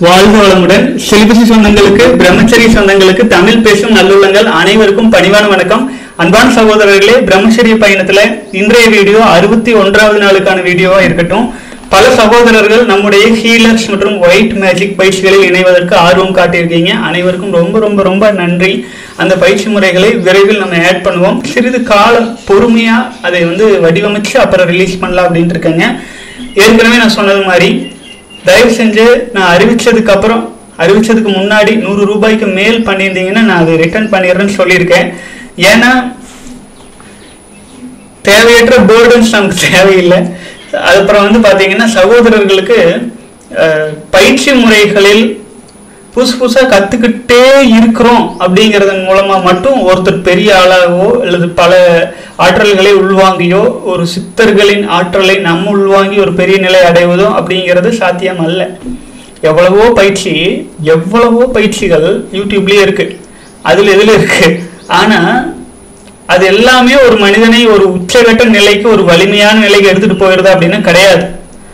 வாழ்க வளமுடன் செலிபசி சொந்தங்களுக்கு பிரம்மச்சரிய சொந்தங்களுக்கு தமிழ் பேசும் நல்லுள்ளங்கள் அனைவருக்கும் பணிவான வணக்கம் அன்பான சகோதரர்களே பிரம்மச்சரிய பயணத்துல இன்றைய வீடியோ அறுபத்தி ஒன்றாவது நாளுக்கான வீடியோவா இருக்கட்டும் பல சகோதரர்கள் நம்முடைய ஹீலர்ஸ் மற்றும் ஒயிட் மேஜிக் பயிற்சிகளில் இணைவதற்கு ஆர்வம் காட்டியிருக்கீங்க அனைவருக்கும் ரொம்ப ரொம்ப ரொம்ப நன்றி அந்த பயிற்சி முறைகளை விரைவில் நம்ம ஆட் பண்ணுவோம் சிறிது காலம் பொறுமையா அதை வந்து வடிவமைச்சு அப்புறம் ரிலீஸ் பண்ணலாம் அப்படின்ட்டு இருக்கேங்க ஏற்கனவே நான் சொன்னது மாதிரி தயவு செஞ்சு நான் அறிவிச்சதுக்கு அப்புறம் அறிவிச்சதுக்கு முன்னாடி நூறு ரூபாய்க்கு மேல் பண்ணியிருந்தீங்கன்னா நான் அதை ரிட்டர்ன் பண்ணிடுறேன்னு சொல்லியிருக்கேன் ஏன்னா தேவையற்ற பேர்டன்ஸ் நமக்கு தேவையில்லை அதுக்கப்புறம் வந்து பார்த்தீங்கன்னா சகோதரர்களுக்கு அஹ், பயிற்சி முறைகளில் புதுசு புதுசாக கற்றுக்கிட்டே இருக்கிறோம் அப்படிங்கிறதன் மூலமாக மட்டும் ஒருத்தர் பெரிய ஆளாகவோ அல்லது பல ஆற்றல்களை உள்வாங்கியோ ஒரு சித்தர்களின் ஆற்றலை நம்ம உள்வாங்கி ஒரு பெரிய நிலை அடைவதோ அப்படிங்கிறது சாத்தியம் அல்ல எவ்வளவோ பயிற்சி எவ்வளவோ பயிற்சிகள் யூடியூப்லேயே இருக்கு அதில் இதில் இருக்கு ஆனால் அது எல்லாமே ஒரு மனிதனை ஒரு உச்சகட்ட நிலைக்கு ஒரு வலிமையான நிலைக்கு எடுத்துட்டு போயிருதா அப்படின்னா கிடையாது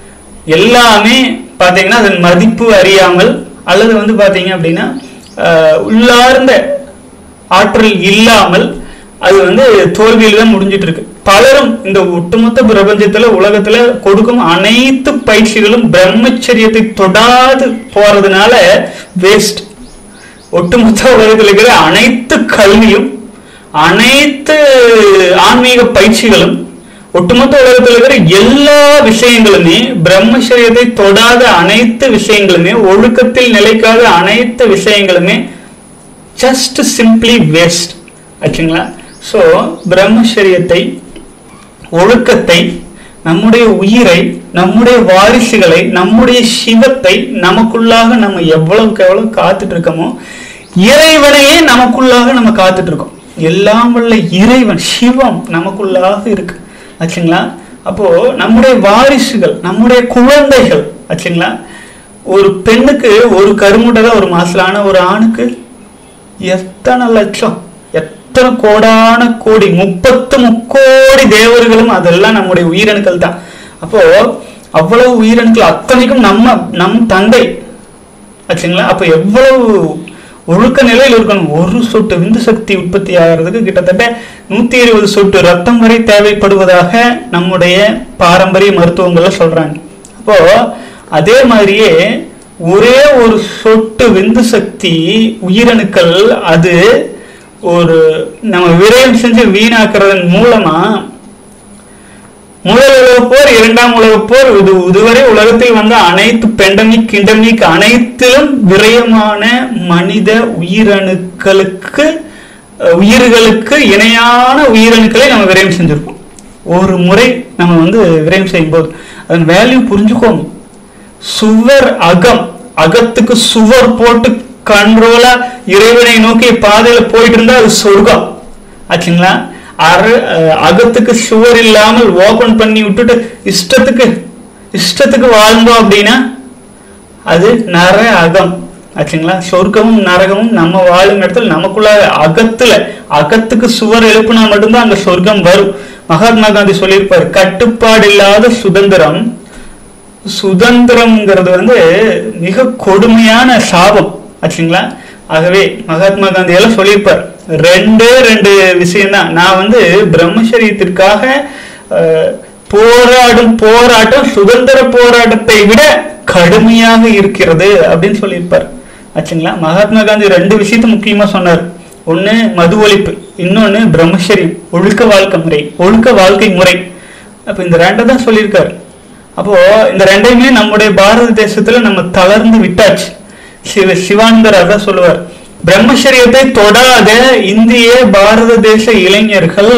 எல்லாமே பார்த்தீங்கன்னா அதன் மதிப்பு அறியாமல் அல்லது வந்து பார்த்தீங்க அப்படின்னா ஆஹ், உள்ளார்ந்த ஆற்றல் இல்லாமல் அது வந்து தோல்வியில் தான் முடிஞ்சிட்டு இருக்கு பலரும் இந்த ஒட்டுமொத்த பிரபஞ்சத்துல உலகத்துல கொடுக்கும் அனைத்து பயிற்சிகளும் பிரம்மச்சரியத்தை தொடாது போறதுனால வேஸ்ட் ஒட்டுமொத்த உலகத்தில் இருக்கிற அனைத்து கல்வியும் அனைத்து ஆன்மீக பயிற்சிகளும் ஒட்டுமொத்த உலகத்தில் இருக்கிற எல்லா விஷயங்களுமே பிரம்மச்சரியத்தை தொடாத அனைத்து விஷயங்களுமே ஒழுக்கத்தில் நிலைக்காத அனைத்து விஷயங்களுமே ஜஸ்ட் சிம்பிளி வேஸ்ட் ஆச்சுங்களா ஸோ பிரம்மச்சரியத்தை ஒழுக்கத்தை நம்முடைய உயிரை நம்முடைய வாரிசுகளை நம்முடைய சிவத்தை நமக்குள்ளாக நம்ம எவ்வளவுக்கு எவ்வளவு காத்துட்டு இருக்கோமோ இறைவனையே நமக்குள்ளாக நம்ம காத்துட்டு இருக்கோம் எல்லாம் வல்ல இறைவன் சிவம் நமக்குள்ளாக இருக்கு ஆச்சுங்களா அப்போ நம்முடைய வாரிசுகள் நம்முடைய குழந்தைகள் ஆச்சுங்களா ஒரு பெண்ணுக்கு ஒரு கருமுட்டை தான் ஒரு மாசலான ஒரு ஆணுக்கு எத்தனை லட்சம் எத்தனை கோடான கோடி முப்பத்து முக்கோடி தேவர்களும் அதெல்லாம் நம்முடைய உயிரணுக்கள் தான் அப்போ அவ்வளவு உயிரணுக்கள் அத்தனைக்கும் நம்ம நம் தந்தை ஆச்சுங்களா அப்போ எவ்வளவு ஒழுக்க நிலையில் இருக்கணும் ஒரு சொட்டு விந்து சக்தி உற்பத்தி ஆகிறதுக்கு கிட்டத்தட்ட நூத்தி இருபது சொட்டு ரத்தம் வரை தேவைப்படுவதாக நம்முடைய பாரம்பரிய மருத்துவங்கள்ல சொல்றாங்க அப்போ அதே மாதிரியே ஒரே ஒரு சொட்டு விந்து சக்தி உயிரணுக்கள் அது ஒரு நம்ம விரயம் செஞ்சு வீணாக்குறதன் மூலமா முதல் உலகப் போர் இரண்டாம் உலகப் போர் இது இதுவரை உலகத்தில் வந்த அனைத்து பெண்டமிக் கிண்டமிக் அனைத்திலும் விரயமான மனித உயிரணுக்களுக்கு அஹ், உயிர்களுக்கு இணையான உயிரணுக்களை நம்ம விரயம் செஞ்சிருப்போம் ஒரு முறை நம்ம வந்து விரயம் செய்யும் போது அதன் வேல்யூ புரிஞ்சுக்கோங்க சுவர் அகம் அகத்துக்கு சுவர் போட்டு கண்ட்ரோலா இறைவனை நோக்கி பாதையில போயிட்டு இருந்தா அது சொர்க்கம் ஆச்சுங்களா அரு அஹ், அகத்துக்கு சுவர் இல்லாமல் ஓபன் பண்ணி விட்டுட்டு இஷ்டத்துக்கு இஷ்டத்துக்கு வாழ்ந்தோம் அப்படின்னா அது நர அகம் ஆச்சுங்களா சொர்க்கமும் நரகமும் நம்ம வாழும் இடத்துல நமக்குள்ள அகத்துல அகத்துக்கு சுவர் எழுப்புனா மட்டும்தான் அங்க சொர்க்கம் வரும் மகாத்மா காந்தி சொல்லியிருப்பார் கட்டுப்பாடு இல்லாத சுதந்திரம் சுதந்திரம்ங்கிறது வந்து மிக கொடுமையான சாபம் ஆச்சுங்களா ஆகவே மகாத்மா காந்தி எல்லாம் சொல்லியிருப்பார் ரெண்டே ரெண்டு விஷயம்தான் நான் வந்து பிரம்மச்சரியத்திற்காக அஹ், போராடும் போராட்டம் சுதந்திர போராட்டத்தை விட கடுமையாக இருக்கிறது அப்படின்னு சொல்லியிருப்பார் ஆச்சுங்களா மகாத்மா காந்தி ரெண்டு விஷயத்த முக்கியமா சொன்னார் ஒண்ணு மது ஒழிப்பு இன்னொன்னு பிரம்மச்சரியம் ஒழுக்க வாழ்க்கை முறை ஒழுக்க வாழ்க்கை முறை அப்ப இந்த ரெண்டை தான் சொல்லியிருக்காரு அப்போ இந்த ரெண்டையுமே நம்முடைய பாரத தேசத்துல நம்ம தளர்ந்து விட்டாச்சு சிவ சிவானந்தர் அதான் சொல்லுவார் பிரம்மச்சரியத்தை தொடாத இந்திய பாரத தேச இளைஞர்கள்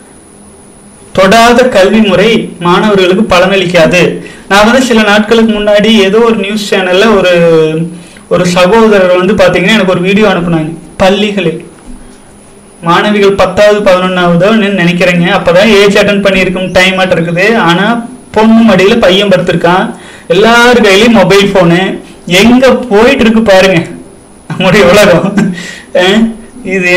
தொடாத கல்வி முறை மாணவர்களுக்கு பலனளிக்காது நான் வந்து சில நாட்களுக்கு முன்னாடி ஏதோ ஒரு நியூஸ் சேனல்ல ஒரு ஒரு சகோதரர் வந்து பாத்தீங்கன்னா எனக்கு ஒரு வீடியோ அனுப்புனாங்க பள்ளிகளில் மாணவிகள் பத்தாவது பதினொன்னாவதோ நினைக்கிறேங்க அப்பதான் ஏஜ் அட்டன் பண்ணியிருக்கும் டைம் ஆட்டம் இருக்குது ஆனா பொண்ணு மடியில பையன் படுத்திருக்கான் எல்லார் கையிலயும் மொபைல் போனு எங்க போயிட்டு இருக்கு பாருங்க நம்முடைய உலகம் அஹ் இது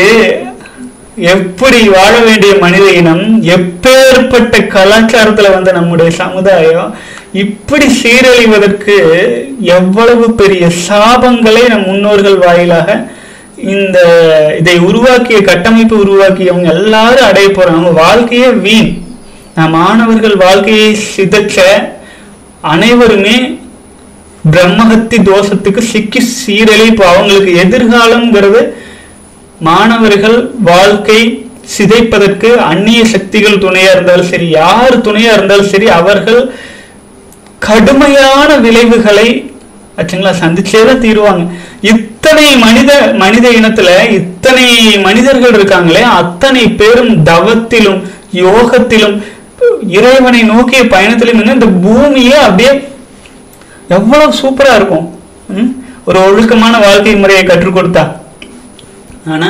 எப்படி வாழ வேண்டிய மனித இனம் எப்பேற்பட்ட கலாச்சாரத்துல வந்த நம்முடைய சமுதாயம் இப்படி சீரழிவதற்கு எவ்வளவு பெரிய சாபங்களை நம் முன்னோர்கள் வாயிலாக இந்த இதை உருவாக்கிய கட்டமைப்பு உருவாக்கியவங்க எல்லாரும் அடைய போறாங்க அவங்க வாழ்க்கையே வீண் நம் மாணவர்கள் வாழ்க்கையை சிதைச்ச அனைவருமே பிரம்மஹத்தி தோஷத்துக்கு சிக்கி சீரழி இப்போ அவங்களுக்கு எதிர்காலம்ங்கிறது மாணவர்கள் வாழ்க்கை சிதைப்பதற்கு அந்நிய சக்திகள் துணையா இருந்தாலும் சரி யார் துணையா இருந்தாலும் சரி அவர்கள் கடுமையான விளைவுகளை ஆச்சுங்களா சந்திச்சே தான் தீருவாங்க இத்தனை மனித மனித இனத்துல இத்தனை மனிதர்கள் இருக்காங்களே அத்தனை பேரும் தவத்திலும் யோகத்திலும் இறைவனை நோக்கிய பயணத்திலும் இருந்து இந்த பூமியே அப்படியே எவ்வளவு சூப்பரா இருக்கும் ம்? ஒரு ஒழுக்கமான வாழ்க்கை முறையை கற்றுக் கொடுத்தா ஆனா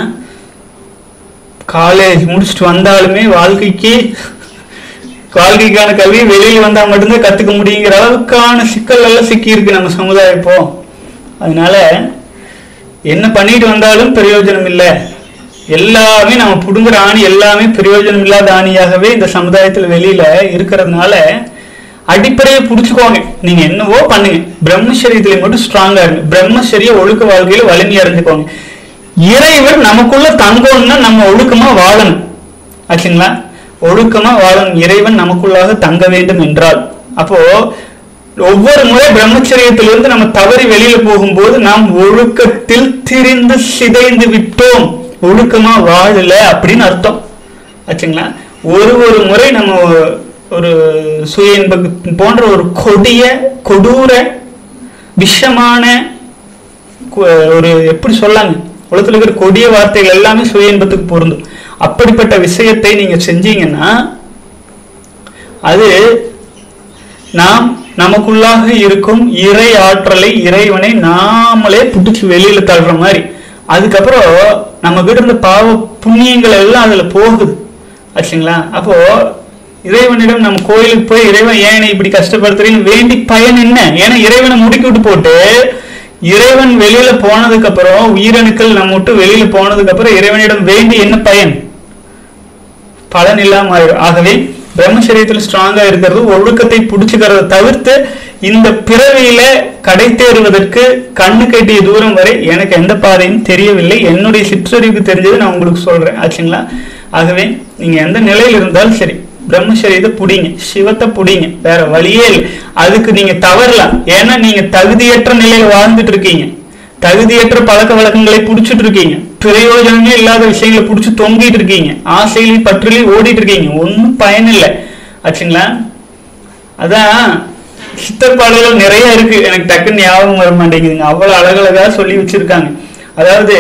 காலேஜ் முடிச்சுட்டு வந்தாலுமே வாழ்க்கைக்கு வாழ்க்கைக்கான கல்வி வெளியில் வந்தா மட்டும்தான் கத்துக்க முடியுங்கிற அளவுக்கான சிக்கல் எல்லாம் சிக்கி இருக்கு நம்ம சமுதாயம் இப்போ அதனால என்ன பண்ணிட்டு வந்தாலும் பிரயோஜனம் இல்லை எல்லாமே நம்ம புடுங்குற ஆணி எல்லாமே பிரயோஜனம் இல்லாத ஆணியாகவே இந்த சமுதாயத்துல வெளியில இருக்கிறதுனால அடிப்படையை புடிச்சுக்கோங்க நீங்க என்னவோ பண்ணுங்க பிரம்மச்சரியத்துல மட்டும் ஸ்ட்ராங்கா இருங்க பிரம்மச்சரிய ஒழுக்க வாழ்க்கையில வலிமையா இருந்துக்கோங்க இறைவன் நமக்குள்ள தங்கணும்னா நம்ம ஒழுக்கமா வாழணும் ஆச்சுங்களா ஒழுக்கமா வாழணும் இறைவன் நமக்குள்ளாக தங்க வேண்டும் என்றால் அப்போ ஒவ்வொரு முறை பிரம்மச்சரியத்திலிருந்து நம்ம தவறி வெளியில போகும்போது நாம் ஒழுக்கத்தில் திரிந்து சிதைந்து விட்டோம் ஒழுக்கமா வாழல அப்படின்னு அர்த்தம் ஆச்சுங்களா ஒரு ஒரு முறை நம்ம ஒரு சுய இன்ப போன்ற ஒரு கொடிய கொடூர விஷமான கு- ஒரு எப்படி சொல்லாங்க உலகத்துல இருக்கிற கொடிய வார்த்தைகள் எல்லாமே சுய இன்பத்துக்கு பொருந்தும் அப்படிப்பட்ட விஷயத்தை நீங்க செஞ்சீங்கன்னா அது நாம் நமக்குள்ளாக இருக்கும் இறை ஆற்றலை இறைவனை நாமளே புடிச்சு வெளியில தள்ளுற மாதிரி அதுக்கப்புறம் நம்ம கிட்ட இருந்த பாவ புண்ணியங்கள் எல்லாம் அதுல போகுது ஆச்சுங்களா அப்போ இறைவனிடம் நம்ம கோயிலுக்கு போய் இறைவன் ஏன் என்னை இப்படி கஷ்டப்படுத்துறீன்னு வேண்டி பயன் என்ன ஏன்னா இறைவனை முடுக்கி விட்டு போட்டு இறைவன் வெளியில போனதுக்கு அப்புறம் உயிரணுக்கள் நம்ம விட்டு வெளியில போனதுக்கு அப்புறம் இறைவனிடம் வேண்டி என்ன பயன் பலன் இல்லாம ஆயிடும் ஆகவே பிரம்மச்சரியத்துல ஸ்ட்ராங்கா இருக்கிறது ஒழுக்கத்தை புடிச்சுக்கிறத தவிர்த்து இந்த பிறவியில கடை தேறுவதற்கு கண்ணு கட்டிய தூரம் வரை எனக்கு எந்த பாதையும் தெரியவில்லை என்னுடைய சிற்றறிவுக்கு தெரிஞ்சது நான் உங்களுக்கு சொல்றேன் ஆச்சுங்களா ஆகவே நீங்க எந்த நிலையில் இருந்தாலும் சரி பிரம்மச்சரியத்தை புடிங்க சிவத்தை புடிங்க வேற வழியே இல்லை அதுக்கு நீங்க தவறலாம் ஏன்னா நீங்க தகுதியற்ற நிலையில வாழ்ந்துட்டு இருக்கீங்க தகுதியற்ற பழக்க வழக்கங்களை புடிச்சிட்டு இருக்கீங்க பிரயோஜனமே இல்லாத விஷயங்களை புடிச்சு தொங்கிட்டு இருக்கீங்க ஆசையிலையும் பற்றிலையும் ஓடிட்டு இருக்கீங்க ஒன்றும் பயன் இல்லை ஆச்சுங்களா அதான் சித்தர் பாடல்கள் நிறைய இருக்கு எனக்கு டக்குன்னு ஞாபகம் வர மாட்டேங்குதுங்க அவ்வளவு அழகழகா சொல்லி வச்சிருக்காங்க அதாவது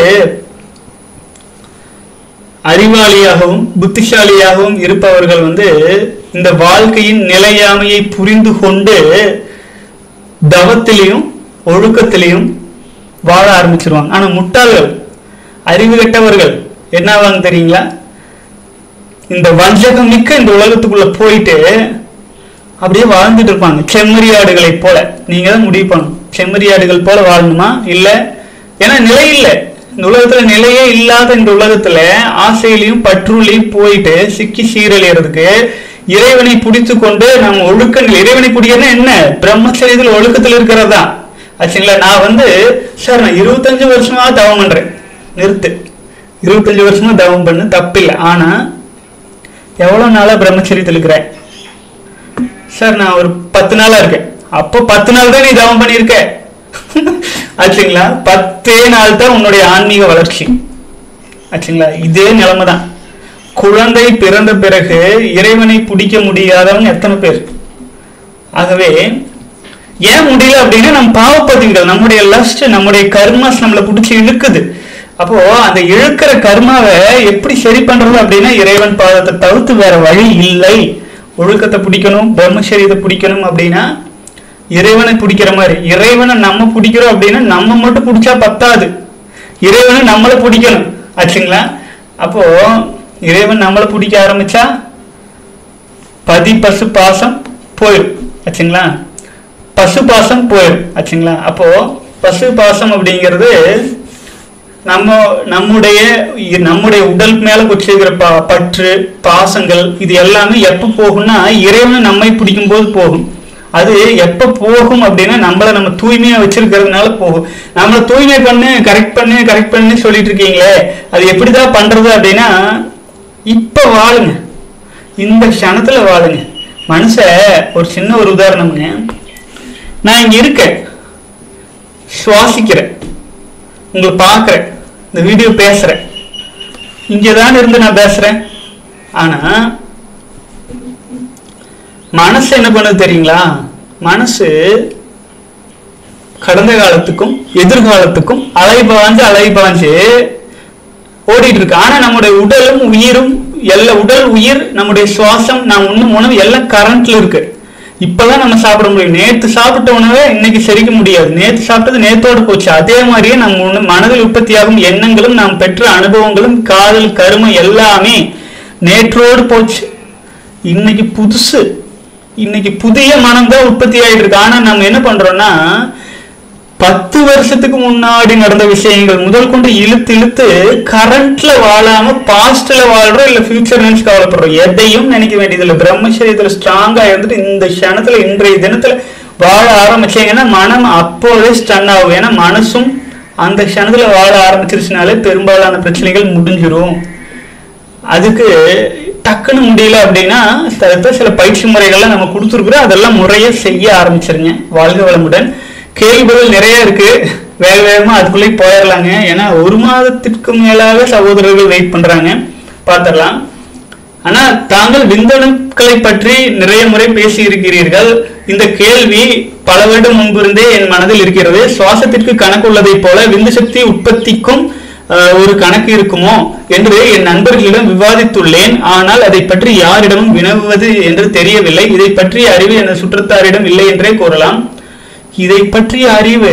அறிவாளியாகவும் புத்திசாலியாகவும் இருப்பவர்கள் வந்து இந்த வாழ்க்கையின் நிலையாமையை புரிந்து கொண்டு தவத்திலையும் ஒழுக்கத்திலையும் வாழ ஆரம்பிச்சிருவாங்க ஆனா முட்டாள்கள் அறிவு கெட்டவர்கள் என்ன ஆவாங்க தெரியுங்களா இந்த வஞ்சகம் மிக்க இந்த உலகத்துக்குள்ள போயிட்டு அப்படியே வாழ்ந்துட்டு இருப்பாங்க செம்மறியாடுகளை போல நீங்க தான் முடிவு பண்ணணும் செம்மறியாடுகள் போல வாழணுமா இல்ல ஏன்னா நிலை இல்லை இந்த உலகத்துல நிலையே இல்லாத இந்த உலகத்துல ஆசையிலையும் பற்றுலையும் போயிட்டு சிக்கி சீரழியறதுக்கு இறைவனை பிடித்து கொண்டு நம்ம ஒழுக்கங்கள் இறைவனை பிடிக்கிறதுனா என்ன பிரம்மச்சரியத்தில் ஒழுக்கத்தில் இருக்கிறதா ஆச்சுங்களா நான் வந்து சார் நான் இருபத்தஞ்சு வருஷமா தவம் பண்றேன் நிறுத்து இருபத்தஞ்சு வருஷமா தவம் பண்ணு தப்பில்லை ஆனா எவ்வளவு நாளா பிரம்மச்சரியத்தில் இருக்கிறேன் சார் நான் ஒரு பத்து நாளா இருக்கேன் அப்போ பத்து நாள் தான் நீ தவம் பண்ணியிருக்க ஆச்சுங்களா பத்தே நாள் தான் உன்னுடைய ஆன்மீக வளர்ச்சி ஆச்சுங்களா இதே நிலைமை தான் குழந்தை பிறந்த பிறகு இறைவனை பிடிக்க முடியாதவங்க எத்தனை பேர் ஆகவே ஏன் முடியல அப்படின்னா நம்ம பாவப்பதிவுகள் நம்முடைய லஸ்ட் நம்முடைய கர்மாஸ் நம்மளை பிடிச்சி இழுக்குது அப்போ அந்த இழுக்கிற கர்மாவை எப்படி சரி பண்றது அப்படின்னா இறைவன் பாதத்தை தவிர்த்து வேற வழி இல்லை ஒழுக்கத்தை பிடிக்கணும் பிரம்மச்சரியத்தை பிடிக்கணும் அப்படின்னா இறைவனை பிடிக்கிற மாதிரி இறைவனை நம்ம பிடிக்கிறோம் அப்படின்னா நம்ம மட்டும் பிடிச்சா பத்தாது இறைவனை நம்மளை பிடிக்கணும் ஆச்சுங்களா அப்போ இறைவன் நம்மளை பிடிக்க ஆரம்பிச்சா பதி பசு பாசம் போயிடும் ஆச்சுங்களா பசு பாசம் போயிடும் ஆச்சுங்களா அப்போ பசு பாசம் அப்படிங்கிறது நம்ம நம்முடைய நம்முடைய உடல் மேல வச்சிருக்கிற ப பற்று பாசங்கள் இது எல்லாமே எப்போ போகும்னா இறைவனை நம்மை பிடிக்கும் போது போகும் அது எப்ப போகும் அப்படின்னா நம்மள நம்ம தூய்மையா வச்சிருக்கிறதுனால போகும் நம்மள தூய்மை பண்ணு கரெக்ட் பண்ணு கரெக்ட் பண்ணு சொல்லிட்டு இருக்கீங்களே அது எப்படிதான் பண்றது அப்படின்னா இப்ப வாழுங்க இந்த க்ஷணத்துல வாழுங்க மனுஷ ஒரு சின்ன ஒரு உதாரணம்ங்க நான் இங்க இருக்கேன் சுவாசிக்கிறேன் உங்களை பார்க்குறேன் இந்த வீடியோ பேசுறேன் இங்கே தான் இருந்து நான் பேசுறேன் ஆனா மனசு என்ன பண்ணுது தெரியுங்களா மனசு கடந்த காலத்துக்கும் எதிர்காலத்துக்கும் அலைபாஞ்சு அலைபாஞ்சு ஓடிட்டு இருக்கு ஆனா நம்முடைய உடலும் உயிரும் எல்லா உடல் உயிர் நம்முடைய சுவாசம் நாம் உண்ணும் உணவு எல்லாம் கரண்ட்ல இருக்கு இப்பதான் நம்ம சாப்பிட முடியும் நேத்து சாப்பிட்ட உணவை இன்னைக்கு செரிக்க முடியாது நேத்து சாப்பிட்டது நேத்தோடு போச்சு அதே மாதிரியே நம்ம உண- மனதில் உற்பத்தியாகும் எண்ணங்களும் நாம் பெற்ற அனுபவங்களும் காதல் கருமம் எல்லாமே நேற்றோடு போச்சு இன்னைக்கு புதுசு இன்னைக்கு புதிய மனம் தான் உற்பத்தி ஆயிட்டு இருக்கு ஆனா நம்ம என்ன பண்றோம்னா பத்து வருஷத்துக்கு முன்னாடி நடந்த விஷயங்கள் முதல் கொண்டு இழுத்து இழுத்து கரண்ட்ல வாழாம பாஸ்ட்ல வாழ்றோம் இல்ல ஃபியூச்சர் நினைச்சு கவலைப்படுறோம் எதையும் நினைக்க வேண்டியதில்லை பிரம்மச்சரியத்துல ஸ்ட்ராங்கா இருந்துட்டு இந்த க்ஷணத்துல இன்றைய தினத்துல வாழ ஆரம்பிச்சீங்கன்னா மனம் அப்போதே ஸ்டன் ஆகும் ஏன்னா மனசும் அந்த க்ஷணத்துல வாழ ஆரம்பிச்சிருச்சுனாலே பெரும்பாலான பிரச்சனைகள் முடிஞ்சிரும் அதுக்கு டக்குன்னு முடியல அப்படின்னா அடுத்த சில பயிற்சி முறைகள்லாம் நம்ம கொடுத்துருக்குறோம் அதெல்லாம் முறையா செய்ய ஆரம்பிச்சிருங்க வாழ்க வளமுடன் கேள்விகள் நிறைய இருக்கு வேக வேகமா அதுக்குள்ளே போயிடலாங்க ஏன்னா ஒரு மாதத்திற்கு மேலாக சகோதரர்கள் வெயிட் பண்றாங்க பார்த்துடலாம் ஆனா தாங்கள் விந்தணுக்களை பற்றி நிறைய முறை பேசி இருக்கிறீர்கள் இந்த கேள்வி பல வருடம் முன்பிருந்தே என் மனதில் இருக்கிறது சுவாசத்திற்கு கணக்கு உள்ளதைப் போல விந்து சக்தி உற்பத்திக்கும் அஹ், ஒரு கணக்கு இருக்குமோ என்று என் நண்பர்களிடம் விவாதித்துள்ளேன் ஆனால் அதை பற்றி யாரிடமும் வினவுவது என்று தெரியவில்லை இதை பற்றிய அறிவு எனது சுற்றத்தாரிடம் இல்லை என்றே கூறலாம் இதை பற்றிய அறிவு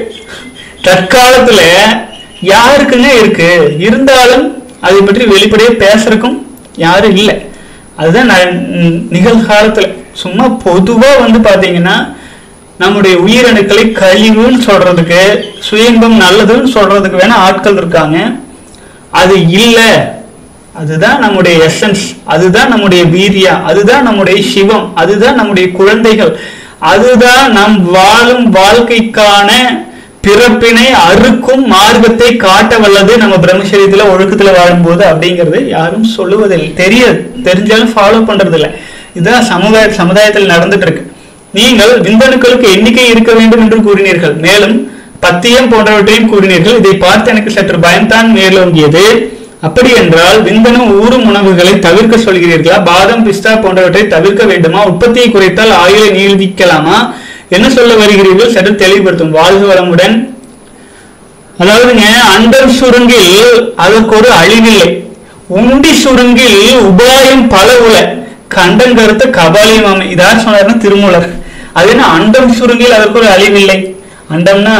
தற்காலத்துல யாருக்குங்க இருக்கு இருந்தாலும் அதை பற்றி வெளிப்படையா பேசுறதுக்கும் யாரும் இல்லை அதுதான் ந- ந- நிகழ்காலத்துல சும்மா பொதுவா வந்து பாத்தீங்கன்னா நம்முடைய உயிரணுக்களை கழிவுன்னு சொல்றதுக்கு சுயன்பம் நல்லதுன்னு சொல்றதுக்கு வேணா ஆட்கள் இருக்காங்க அது இல்லை அதுதான் நம்முடைய எசன்ஸ் அதுதான் நம்முடைய வீரியா அதுதான் நம்முடைய சிவம் அதுதான் நம்முடைய குழந்தைகள் அதுதான் நம் வாழும் வாழ்க்கைக்கான பிறப்பினை அறுக்கும் மார்க்கத்தை காட்ட வல்லது நம்ம பிரம்மச்சரியத்துல ஒழுக்கத்துல வாழும்போது அப்படிங்கிறது யாரும் சொல்லுவதில்லை தெரியாது தெரிஞ்சாலும் ஃபாலோ பண்றது இல்லை இதுதான் சமுதாய சமுதாயத்தில் நடந்துட்டு இருக்கு நீங்கள் விந்தணுக்களுக்கு எண்ணிக்கை இருக்க வேண்டும் என்று கூறினீர்கள் மேலும் பத்தியம் போன்றவற்றையும் கூறினீர்கள் இதை பார்த்து எனக்கு சற்று பயம்தான் மேலோங்கியது அப்படி என்றால் விந்தணு ஊறும் உணவுகளை தவிர்க்க சொல்கிறீர்களா பாதம் பிஸ்தா போன்றவற்றை தவிர்க்க வேண்டுமா உற்பத்தியை குறைத்தால் ஆயுளை நீடிக்கலாமா என்ன சொல்ல வருகிறீர்கள் சற்று தெளிவுபடுத்தும் வாழ்க வளமுடன் அதாவதுங்க அண்டர் சுருங்கில் அதற்கு ஒரு அழிவில்லை உண்டி சுருங்கில் உபாயம் பல உல கண்டம் கருத்த கபாலியம் அமை இதார் சொன்னார்னா திருமூலர் அது என்ன அண்டம் சுருங்கில் அதற்கு ஒரு அழிவில்லை அண்டம்னா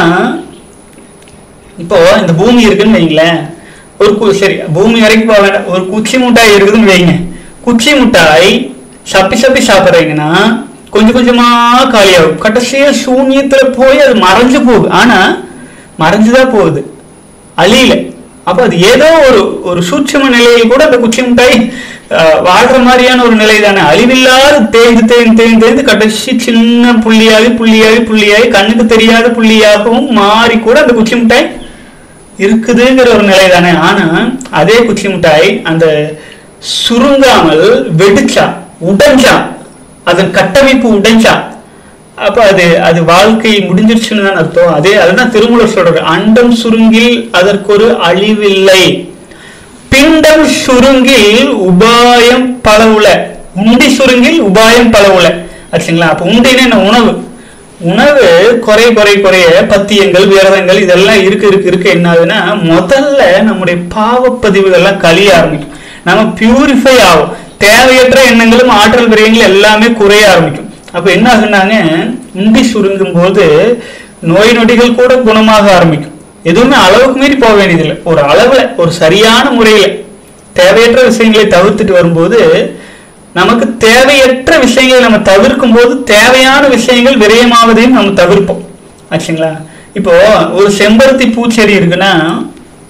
இப்போ இந்த பூமி இருக்குன்னு வைங்களேன் ஒரு கு- சரி பூமி வரைக்கும் போக வேண்டாம் ஒரு குச்சி முட்டாய் இருக்குதுன்னு வைங்க குச்சி முட்டாய் சப்பி சப்பி சாப்பிட்றீங்கன்னா கொஞ்சம் கொஞ்சமா காலியாகும் கடைசியா சூன்யத்துல போய் அது மறைஞ்சு போகுது ஆனா மறைஞ்சுதான் போகுது அழியல அப்ப அது ஏதோ ஒரு ஒரு சூட்சம நிலையில் கூட அந்த குச்சி முட்டாய் அஹ், வாழ்ற மாதிரியான ஒரு நிலை தானே அழிவில்லாத தேய்ந்து தேய்ந்து தேய்ந்து தேய்ந்து கடைசி சின்ன புள்ளியாகி புள்ளியாகி புள்ளியாகி கண்ணுக்கு தெரியாத புள்ளியாகவும் மாறி கூட அந்த குச்சி முட்டாய் இருக்குதுங்கிற ஒரு நிலை தானே ஆனா அதே குச்சி மிட்டாய் அந்த சுருங்காமல் வெடிச்சா உடைஞ்சா அதன் கட்டமைப்பு உடைஞ்சா அப்ப அது அது வாழ்க்கை முடிஞ்சிருச்சுன்னு தான் அர்த்தம் அதே அதுதான் திருமூலர் சொல்றாரு அண்டம் சுருங்கில் அதற்கொரு அழிவில்லை பிண்டம் சுருங்கில் உபாயம் பலவுல உண்டி சுருங்கில் உபாயம் பலவுல ஆச்சுங்களா அப்ப உண்டினா என்ன உணவு உணவு குறை குறை குறைய பத்தியங்கள் விரதங்கள் இதெல்லாம் இருக்கு இருக்கு இருக்கு என்ன ஆகுதுன்னா முதல்ல நம்முடைய பாவப்பதிவுகள்லாம் கழிய ஆரம்பிக்கும் நம்ம பியூரிஃபை ஆகும் தேவையற்ற எண்ணங்களும் ஆற்றல் விரயங்கள் எல்லாமே குறைய ஆரம்பிக்கும் அப்ப என்ன ஆகுனாங்க உண்டி சுருங்கும் போது நோய் நொடிகள் கூட குணமாக ஆரம்பிக்கும் எதுவுமே அளவுக்கு மீறி போக வேண்டியதில்லை ஒரு அளவுல ஒரு சரியான முறையில தேவையற்ற விஷயங்களை தவிர்த்துட்டு வரும்போது நமக்கு தேவையற்ற விஷயங்களை நம்ம தவிர்க்கும் போது தேவையான விஷயங்கள் விரயமாவதையும் நம்ம தவிர்ப்போம் ஆச்சுங்களா இப்போ ஒரு செம்பருத்தி பூச்செடி இருக்குன்னா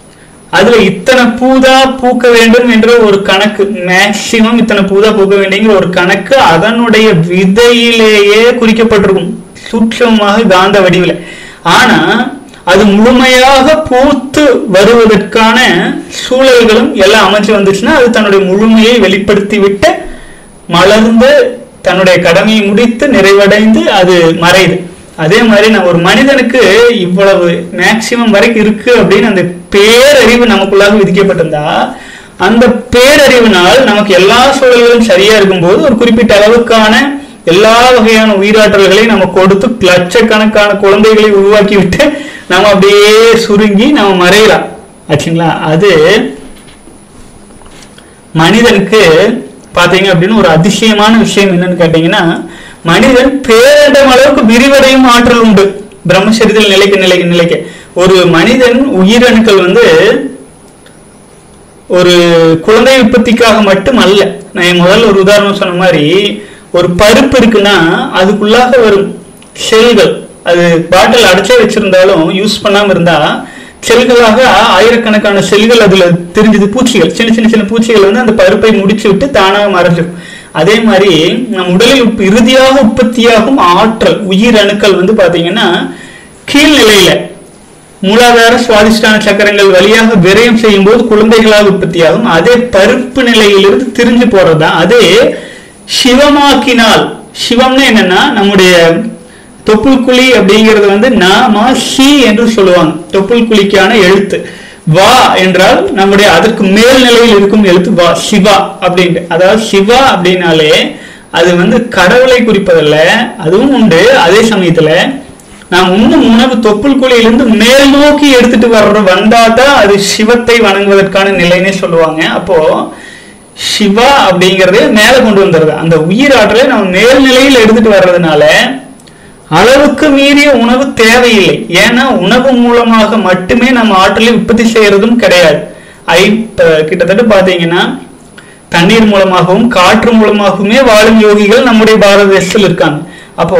அதுல இத்தனை பூதா பூக்க வேண்டும் என்ற ஒரு கணக்கு மேக்சிமம் இத்தனை பூதா பூக்க வேண்டியங்கிற ஒரு கணக்கு அதனுடைய விதையிலேயே குறிக்கப்பட்டிருக்கும் சூட்சமமாக காந்த வடிவில் ஆனா அது முழுமையாக பூத்து வருவதற்கான சூழல்களும் எல்லாம் அமைச்சு வந்துச்சுன்னா அது தன்னுடைய முழுமையை வெளிப்படுத்தி விட்டு மலர்ந்து தன்னுடைய கடமையை முடித்து நிறைவடைந்து அது மறையுது அதே மாதிரி நான் ஒரு மனிதனுக்கு இவ்வளவு மேக்சிமம் வரைக்கும் இருக்கு அப்படின்னு அந்த பேரறிவு நமக்குள்ளாக விதிக்கப்பட்டிருந்தா அந்த பேரறிவினால் நமக்கு எல்லா சூழல்களும் சரியா இருக்கும்போது ஒரு குறிப்பிட்ட அளவுக்கான எல்லா வகையான உயிராற்றல்களை நம்ம கொடுத்து லட்சக்கணக்கான குழந்தைகளை உருவாக்கி விட்டு நம்ம அப்படியே சுருங்கி நம்ம மறையலாம் ஆச்சுங்களா அது மனிதனுக்கு பாத்தீங்க அப்படின்னு ஒரு அதிசயமான விஷயம் என்னன்னு கேட்டீங்கன்னா மனிதன் பேரண்டம் அளவுக்கு விரிவடையும் ஆற்றல் உண்டு பிரம்மச்சரியத்தில் நிலைக்க நிலைக்க நிலைக்க ஒரு மனிதன் உயிரணுக்கள் வந்து ஒரு குழந்தை உற்பத்திக்காக மட்டும் அல்ல நான் முதல்ல ஒரு உதாரணம் சொன்ன மாதிரி ஒரு பருப்பு இருக்குன்னா அதுக்குள்ளாக வரும் செல்கள் அது பாட்டில் அடைச்சே வச்சிருந்தாலும் யூஸ் பண்ணாம இருந்தா செல்களாக ஆயிரக்கணக்கான செல்கள் அதுல தெரிஞ்சது பூச்சிகள் சின்ன சின்ன சின்ன பூச்சிகள் வந்து அந்த பருப்பை முடிச்சு விட்டு தானாக மறைஞ்சிடும் அதே மாதிரி நம் உடலில் உற்ப- இறுதியாக உற்பத்தியாகும் ஆற்றல் உயிர் அணுக்கள் வந்து பாத்தீங்கன்னா கீழ்நிலையில மூலாதார சுவாதிஷ்டான சக்கரங்கள் வழியாக விரயம் செய்யும் போது குழந்தைகளாக உற்பத்தியாகும் அதே பருப்பு நிலையிலிருந்து திரிஞ்சு போறதுதான் அதே சிவமாக்கினால் சிவம்னு என்னன்னா நம்முடைய தொப்புள் குழி அப்படிங்கிறது வந்து நாம சி என்று சொல்லுவாங்க தொப்புள் குழிக்கான எழுத்து வா என்றால் நம்முடைய அதற்கு மேல் நிலையில் இருக்கும் எழுத்து வா சிவா அப்படின்ட்டு அதாவது சிவா அப்படின்னாலே அது வந்து கடவுளை குறிப்பதல்ல அதுவும் உண்டு அதே சமயத்துல நாம் உண்ணும் உணவு தொப்புள் குழியிலிருந்து மேல் நோக்கி எடுத்துட்டு வர்ற வந்தாதான் அது சிவத்தை வணங்குவதற்கான நிலைன்னே சொல்லுவாங்க அப்போ சிவா அப்படிங்கறதே மேல கொண்டு வந்துடுது அந்த உயிர் ஆற்றலை நம்ம மேல்நிலையில் எடுத்துட்டு வர்றதுனால அளவுக்கு மீறிய உணவு தேவையில்லை ஏன்னா உணவு மூலமாக மட்டுமே நம்ம ஆற்றலை உற்பத்தி செய்யறதும் கிடையாது ஐ இப்ப கிட்டத்தட்ட பாத்தீங்கன்னா தண்ணீர் மூலமாகவும் காற்று மூலமாகவுமே வாழும் யோகிகள் நம்முடைய பாரத தேசத்தில் இருக்காங்க அப்போ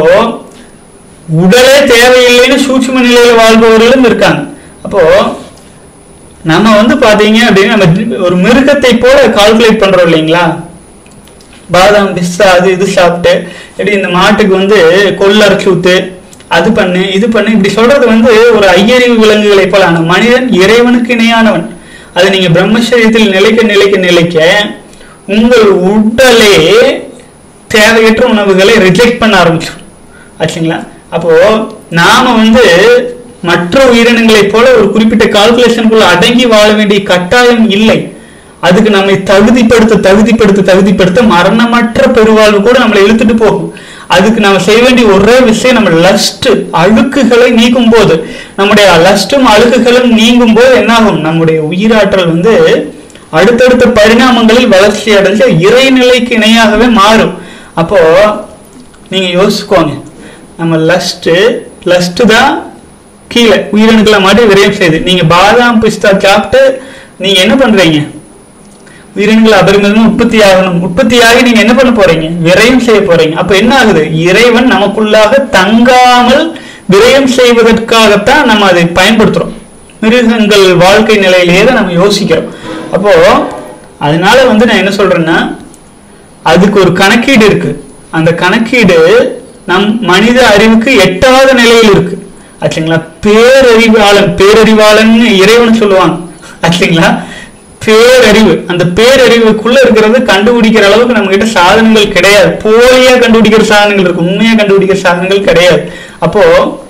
உடலே தேவையில்லைன்னு சூட்சும நிலையில வாழ்பவர்களும் இருக்காங்க அப்போ நம்ம வந்து பாத்தீங்க அப்படின்னா நம்ம ஒரு மிருகத்தை போல கால்குலேட் பண்றோம் இல்லைங்களா பாதாம் பிஸ்தா அது இது சாப்பிட்டு இப்படி இந்த மாட்டுக்கு வந்து கொள்ளரைச்சு ஊத்து அது பண்ணு இது பண்ணு இப்படி சொல்றது வந்து ஒரு ஐயறிவு விலங்குகளை போல ஆன மனிதன் இறைவனுக்கு இணையானவன் அது நீங்க பிரம்மச்சரியத்தில் நிலைக்க நிலைக்க நிலைக்க உங்கள் உடலே தேவையற்ற உணவுகளை ரிஜெக்ட் பண்ண ஆரம்பிச்சிடும் ஆச்சுங்களா அப்போ நாம வந்து மற்ற உயிரினங்களைப் போல ஒரு குறிப்பிட்ட கால்குலேஷனுக்குள்ள அடங்கி வாழ வேண்டிய கட்டாயம் இல்லை அதுக்கு நம்மை தகுதிப்படுத்த தகுதிப்படுத்த தகுதிப்படுத்த மரணமற்ற பெருவாழ்வு கூட நம்மளை இழுத்துட்டு போகும் அதுக்கு நம்ம செய்ய வேண்டிய ஒரே விஷயம் நம்ம லஸ்ட் அழுக்குகளை நீக்கும் போது நம்முடைய லஸ்டும் அழுக்குகளும் நீங்கும் போது என்னாகும் நம்முடைய உயிராற்றல் வந்து அடுத்தடுத்த பரிணாமங்களில் வளர்ச்சி அடைஞ்சு இறைநிலைக்கு இணையாகவே மாறும் அப்போ நீங்க யோசிச்சுக்கோங்க நம்ம லஸ்ட் லஸ்ட் தான் கீழே உயிரணுக்களை மாட்டி விரயம் செய்யுது நீங்க பாதாம் பிஸ்தா சாப்பிட்டு நீங்க என்ன பண்றீங்க உயிரினங்கள் அபரிமிதமும் உற்பத்தி ஆகணும் உற்பத்தியாகி நீங்க என்ன பண்ண போறீங்க விரயம் செய்ய போறீங்க அப்ப என்ன ஆகுது இறைவன் நமக்குள்ளாக தங்காமல் விரயம் செய்வதற்காகத்தான் நம்ம அதை பயன்படுத்துறோம் மிருகங்கள் வாழ்க்கை நிலையிலேயே தான் நம்ம யோசிக்கிறோம் அப்போ அதனால வந்து நான் என்ன சொல்றேன்னா அதுக்கு ஒரு கணக்கீடு இருக்கு அந்த கணக்கீடு நம் மனித அறிவுக்கு எட்டாத நிலையில் இருக்கு ஆச்சுங்களா பேரறிவாளன் பேரறிவாளன் இறைவன் சொல்லுவாங்க ஆச்சுங்களா பேரறிவு அந்த பேரறிவுக்குள்ள இருக்கிறது கண்டுபிடிக்கிற அளவுக்கு நம்ம கிட்ட சாதனங்கள் கிடையாது போலியா கண்டுபிடிக்கிற சாதனங்கள் இருக்கு உண்மையா கண்டுபிடிக்கிற சாதனங்கள் கிடையாது அப்போ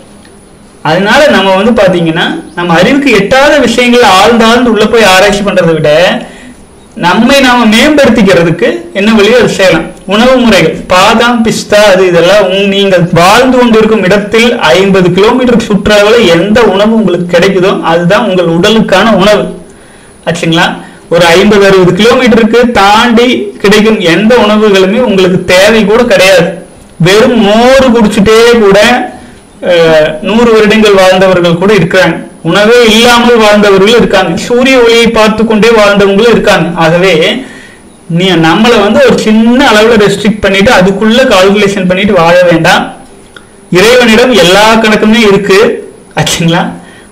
அதனால நம்ம வந்து பாத்தீங்கன்னா நம்ம அறிவுக்கு எட்டாத விஷயங்களை ஆழ்ந்து ஆழ்ந்து உள்ள போய் ஆராய்ச்சி பண்றதை விட நம்மை நாம மேம்படுத்திக்கிறதுக்கு என்ன வழியோ அது செய்யலாம் உணவு முறைகள் பாதாம் பிஸ்தா அது இதெல்லாம் உங்க- நீங்கள் வாழ்ந்து கொண்டிருக்கும் இடத்தில் ஐம்பது கிலோமீட்டர் சுற்றளவில் எந்த உணவு உங்களுக்கு கிடைக்குதோ அதுதான் உங்கள் உடலுக்கான உணவு ஆச்சுங்களா ஒரு ஐம்பது அறுபது கிலோமீட்டருக்கு தாண்டி கிடைக்கும் எந்த உணவுகளுமே உங்களுக்கு தேவை கூட கிடையாது வெறும் மோர் குடிச்சிட்டே கூட அஹ், நூறு வருடங்கள் வாழ்ந்தவர்கள் கூட இருக்கிறாங்க உணவே இல்லாமல் வாழ்ந்தவர்கள் இருக்காங்க சூரிய ஒளியை பார்த்து கொண்டே வாழ்ந்தவங்களும் இருக்காங்க ஆகவே நீ நம்மளை வந்து ஒரு சின்ன அளவுல ரெஸ்ட்ரிக்ட் பண்ணிட்டு அதுக்குள்ள கால்குலேஷன் பண்ணிட்டு வாழ வேண்டாம் இறைவனிடம் எல்லா கணக்குமே இருக்கு ஆச்சுங்களா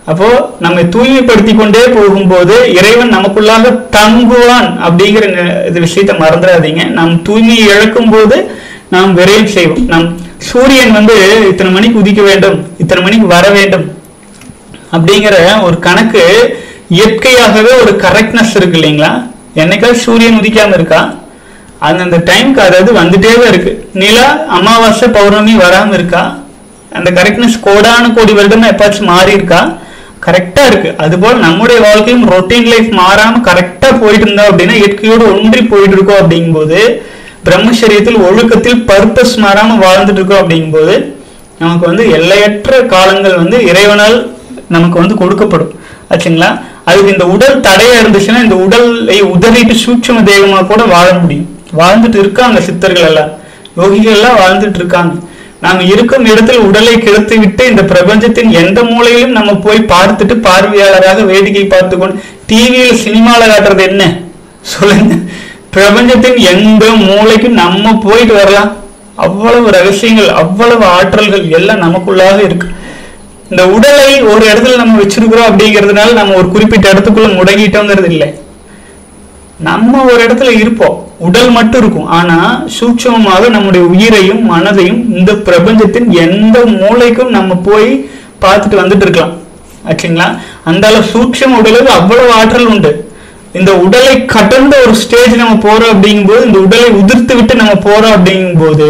அப்போ நம்மை தூய்மைப்படுத்தி கொண்டே போகும்போது இறைவன் நமக்குள்ளாக தங்குவான் அப்படிங்கிற ந- இது விஷயத்தை மறந்துடாதீங்க நாம் தூய்மையை இழக்கும் போது நாம் விரைவு செய்வோம் நம் சூரியன் வந்து இத்தனை மணிக்கு உதிக்க வேண்டும் இத்தனை மணிக்கு வர வேண்டும் அப்படிங்கிற ஒரு கணக்கு இயற்கையாகவே ஒரு கரெக்ட்னஸ் இருக்கு இல்லைங்களா என்னைக்காவது சூரியன் உதிக்காம இருக்கா அந்தந்த டைம்க்கு அதாவது வந்துட்டே தான் இருக்கு நிலா அமாவாசை பௌர்ணமி வராம இருக்கா அந்த கரெக்ட்னஸ் கோடான கோடி வருடம் எப்பாச்சும் மாறி இருக்கா கரெக்டா இருக்கு அதுபோல் நம்முடைய வாழ்க்கையும் ரொட்டீன் லைஃப் மாறாம கரெக்டா போயிட்டு இருந்தோம் அப்படின்னா இயற்கையோடு ஒன்றி போயிட்டு இருக்கோம் அப்படிங்கும்போது பிரம்மச்சரியத்தில் ஒழுக்கத்தில் பர்பஸ் மாறாம வாழ்ந்துட்டு இருக்கோம் அப்படிங்கும்போது நமக்கு வந்து எல்லையற்ற காலங்கள் வந்து இறைவனால் நமக்கு வந்து கொடுக்கப்படும் ஆச்சுங்களா அதுக்கு இந்த உடல் தடையா இருந்துச்சுன்னா இந்த உடலை உதறிட்டு சூட்சும தேகமா கூட வாழ முடியும் வாழ்ந்துட்டு இருக்காங்க சித்தர்கள் எல்லாம் யோகிகள் எல்லாம் வாழ்ந்துட்டு இருக்காங்க நாம் இருக்கும் இடத்தில் உடலை கிடத்தி விட்டு இந்த பிரபஞ்சத்தின் எந்த மூலையிலும் நம்ம போய் பார்த்துட்டு பார்வையாளராக வேடிக்கை பார்த்து கொண்டு டிவியில் சினிமால காட்டுறது என்ன சொல்லுங்க பிரபஞ்சத்தின் எந்த மூலைக்கும் நம்ம போயிட்டு வரலாம் அவ்வளவு ரகசியங்கள் அவ்வளவு ஆற்றல்கள் எல்லாம் நமக்குள்ளாக இருக்கு இந்த உடலை ஒரு இடத்துல நம்ம வச்சிருக்கிறோம் அப்படிங்கிறதுனால நம்ம ஒரு குறிப்பிட்ட இடத்துக்குள்ள முடங்கிட்டோங்கிறது இல்லை நம்ம ஒரு இடத்துல இருப்போம் உடல் மட்டும் இருக்கும் ஆனா சூட்சமமாக நம்முடைய உயிரையும் மனதையும் இந்த பிரபஞ்சத்தின் எந்த மூலைக்கும் நம்ம போய் பார்த்துட்டு வந்துட்டு இருக்கலாம் ஆச்சுங்களா அந்த அளவு சூட்சம உடலுக்கு அவ்வளவு ஆற்றல் உண்டு இந்த உடலை கடந்த ஒரு ஸ்டேஜ் நம்ம போறோம் அப்படிங்கும்போது இந்த உடலை உதிர்த்து விட்டு நம்ம போறோம் அப்படிங்கும்போது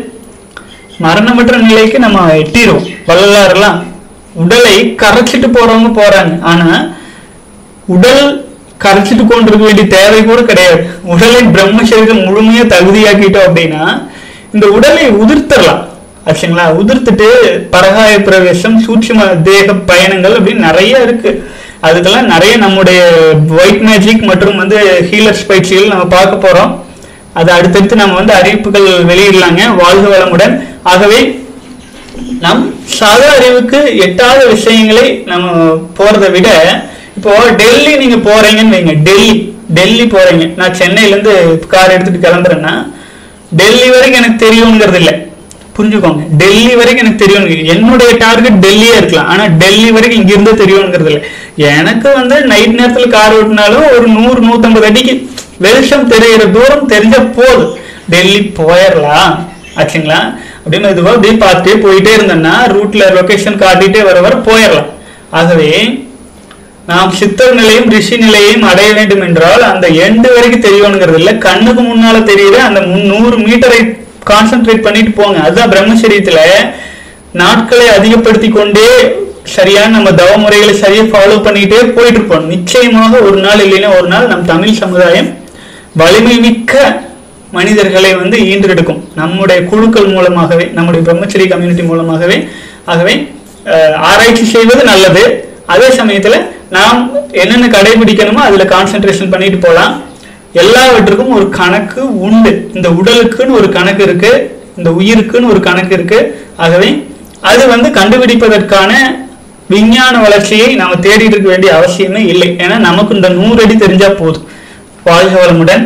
மரணமற்ற நிலைக்கு நம்ம எட்டிரும் வள்ளலாரெல்லாம் உடலை கரைச்சிட்டு போறவங்க போறாங்க ஆனா உடல் கரைச்சிட்டு கொண்டிருக்க வேண்டிய தேவை கூட கிடையாது உடலை பிரம்மசரீரம் முழுமையா தகுதியாக்கிட்டோம் அப்படின்னா இந்த உடலை உதிர்த்தரலாம் ஆச்சுங்களா உதிர்த்துட்டு பரகாய பிரவேசம் சூட்சும தேக பயணங்கள் அப்படின்னு நிறைய இருக்கு அதுக்கெல்லாம் நிறைய நம்முடைய ஒயிட் மேஜிக் மற்றும் வந்து ஹீலர்ஸ் பயிற்சிகள் நம்ம பார்க்க போறோம் அது அடுத்தடுத்து நம்ம வந்து அறிவிப்புகள் வெளியிடலாங்க வாழ்க வளமுடன் ஆகவே நம் சக அறிவுக்கு எட்டாத விஷயங்களை நம்ம போறதை விட இப்போ டெல்லி நீங்க போறீங்கன்னு வைங்க டெல்லி டெல்லி போறீங்க நான் சென்னையில இருந்து கார் எடுத்துட்டு கிளம்புறேன்னா டெல்லி வரைக்கும் எனக்கு தெரியுங்கிறது இல்லை புரிஞ்சுக்கோங்க டெல்லி வரைக்கும் எனக்கு தெரியும் என்னுடைய டார்கெட் டெல்லியா இருக்கலாம் ஆனா டெல்லி வரைக்கும் இங்க இருந்து தெரியுங்கிறது இல்லை எனக்கு வந்து நைட் நேரத்துல கார் ஓட்டினாலும் ஒரு நூறு நூத்தம்பது அடிக்கு வெளிச்சம் தெரிகிற தூரம் தெரிஞ்ச போதும் டெல்லி போயிடலாம் ஆச்சுங்களா அப்படின்னு இதுவா அப்படியே பார்த்துட்டே போயிட்டே இருந்தேன்னா ரூட்ல லொகேஷன் காட்டிட்டே வர வர போயிடலாம் ஆகவே நாம் சித்தர் நிலையும் ரிஷி நிலையையும் அடைய வேண்டும் என்றால் அந்த எண்டு வரைக்கும் தெரியணுங்கிறது இல்ல கண்ணுக்கு முன்னால தெரியுது அந்த முந்நூறு மீட்டரை கான்சென்ட்ரேட் பண்ணிட்டு போங்க அதுதான் பிரம்மச்சரியத்துல நாட்களை அதிகப்படுத்தி கொண்டே சரியான நம்ம தவ முறைகளை சரியா ஃபாலோ பண்ணிட்டே போயிட்டு இருப்போம் நிச்சயமாக ஒரு நாள் இல்லைன்னா ஒரு நாள் நம் தமிழ் சமுதாயம் வலிமை மிக்க மனிதர்களை வந்து ஈன்றெடுக்கும் நம்முடைய குழுக்கள் மூலமாகவே நம்முடைய பிரம்மச்சரிய கம்யூனிட்டி மூலமாகவே ஆகவே அஹ், ஆராய்ச்சி செய்வது நல்லது அதே சமயத்துல நாம் என்னென்ன கடைபிடிக்கணுமோ அதுல கான்சென்ட்ரேஷன் பண்ணிட்டு போலாம் எல்லாவற்றுக்கும் ஒரு கணக்கு உண்டு இந்த உடலுக்குன்னு ஒரு கணக்கு இருக்கு இந்த உயிருக்குன்னு ஒரு கணக்கு இருக்கு ஆகவே அது வந்து கண்டுபிடிப்பதற்கான விஞ்ஞான வளர்ச்சியை நாம தேடிட்டு இருக்க வேண்டிய அவசியமே இல்லை ஏன்னா நமக்கு இந்த நூறு அடி தெரிஞ்சா போதும் வாழ்க வளமுடன்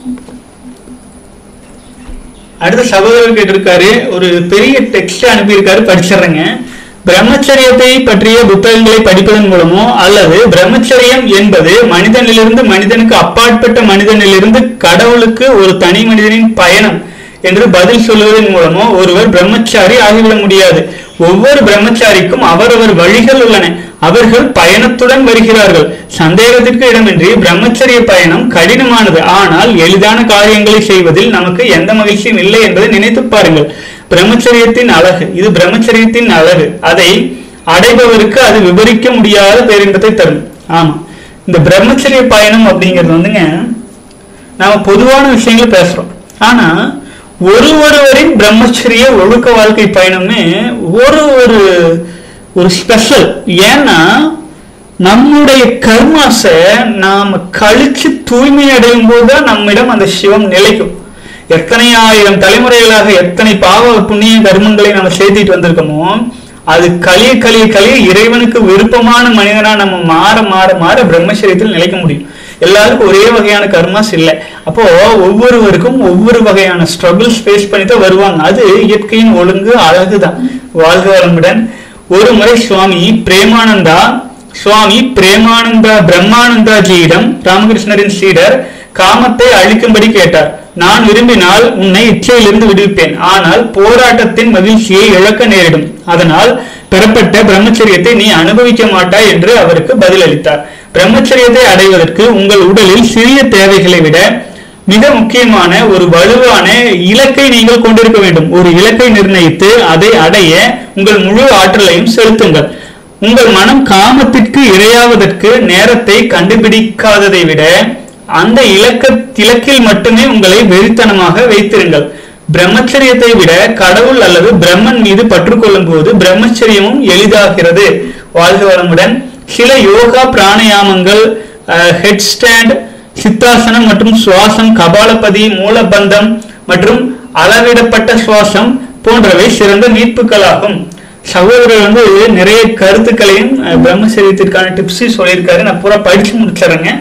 அடுத்த சகோதரர் கேட்டிருக்காரு ஒரு பெரிய டெக்ஸ்ட் அனுப்பியிருக்காரு படிச்சிடுறேங்க பிரம்மச்சரியத்தை பற்றிய புத்தகங்களை படிப்பதன் மூலமோ அல்லது பிரம்மச்சரியம் என்பது மனிதனிலிருந்து மனிதனுக்கு அப்பாற்பட்ட மனிதனிலிருந்து கடவுளுக்கு ஒரு தனி மனிதனின் பயணம் என்று பதில் சொல்வதன் மூலமோ ஒருவர் பிரம்மச்சாரி ஆகிவிட முடியாது ஒவ்வொரு பிரம்மச்சாரிக்கும் அவரவர் வழிகள் உள்ளன அவர்கள் பயணத்துடன் வருகிறார்கள் சந்தேகத்திற்கு இடமின்றி பிரம்மச்சரிய பயணம் கடினமானது ஆனால் எளிதான காரியங்களை செய்வதில் நமக்கு எந்த மகிழ்ச்சியும் இல்லை என்பதை நினைத்து பாருங்கள் பிரம்மச்சரியத்தின் அழகு இது பிரம்மச்சரியத்தின் அழகு அதை அடைபவருக்கு அது விவரிக்க முடியாத பேரின்பத்தை தரும் ஆமா இந்த பிரம்மச்சரிய பயணம் அப்படிங்கிறது வந்துங்க நாம பொதுவான விஷயங்களை பேசுறோம் ஆனா ஒரு ஒருவரின் பிரம்மச்சரிய ஒழுக்க வாழ்க்கை பயணமே ஒரு ஒரு ஒரு ஸ்பெஷல் ஏன்னா நம்முடைய கர்மாஸை நாம கழிச்சு தூய்மை அடையும் போதுதான் நம்மிடம் அந்த சிவம் நிலைக்கும் எத்தனை ஆயிரம் தலைமுறைகளாக எத்தனை பாவ புண்ணிய கர்மங்களை நம்ம சேர்த்திட்டு வந்திருக்கோமோ அது கலிய கலிய கலிய இறைவனுக்கு விருப்பமான மனிதனா நம்ம மாற மாற மாற பிரம்மச்சரியத்தில் நிலைக்க முடியும் எல்லாருக்கும் ஒரே வகையான கர்மாஸ் இல்லை அப்போ ஒவ்வொருவருக்கும் ஒவ்வொரு வகையான ஸ்ட்ரகிள்ஸ் ஃபேஸ் பண்ணி தான் வருவாங்க அது இயற்கையின் ஒழுங்கு அழகுதான் வாழ்க வளமுடன் ஒரு முறை சுவாமி பிரேமானந்தா சுவாமி பிரேமானந்தா பிரம்மானந்தாஜியிடம் ராமகிருஷ்ணரின் சீடர் காமத்தை அழிக்கும்படி கேட்டார் நான் விரும்பினால் உன்னை இச்சையிலிருந்து விடுவிப்பேன் ஆனால் போராட்டத்தின் மகிழ்ச்சியை இழக்க நேரிடும் அதனால் பெறப்பட்ட பிரம்மச்சரியத்தை நீ அனுபவிக்க மாட்டாய் என்று அவருக்கு பதிலளித்தார் பிரம்மச்சரியத்தை அடைவதற்கு உங்கள் உடலில் சிறிய தேவைகளை விட மிக முக்கியமான ஒரு வலுவான இலக்கை நீங்கள் கொண்டிருக்க வேண்டும் ஒரு இலக்கை நிர்ணயித்து அதை அடைய உங்கள் முழு ஆற்றலையும் செலுத்துங்கள் உங்கள் மனம் காமத்திற்கு இரையாவதற்கு நேரத்தை கண்டுபிடிக்காததை விட அந்த இலக்க இலக்கில் மட்டுமே உங்களை வெறித்தனமாக வைத்திருங்கள் பிரம்மச்சரியத்தை விட கடவுள் அல்லது பிரம்மன் மீது பற்று கொள்ளும் போது பிரம்மச்சரியமும் எளிதாகிறது வாழ்க வளமுடன் சில யோகா பிராணயாமங்கள் ஹெட் ஸ்டாண்ட் சித்தாசனம் மற்றும் சுவாசம் கபாலபதி மூலபந்தம் மற்றும் அளவிடப்பட்ட சுவாசம் போன்றவை சிறந்த மீட்புகளாகும் சகோதரர் வந்து நிறைய கருத்துக்களையும் அஹ், பிரம்மச்சரியத்திற்கான டிப்ஸையும் சொல்லியிருக்காரு நான் பூரா படிச்சு முடிச்சிடுறேங்க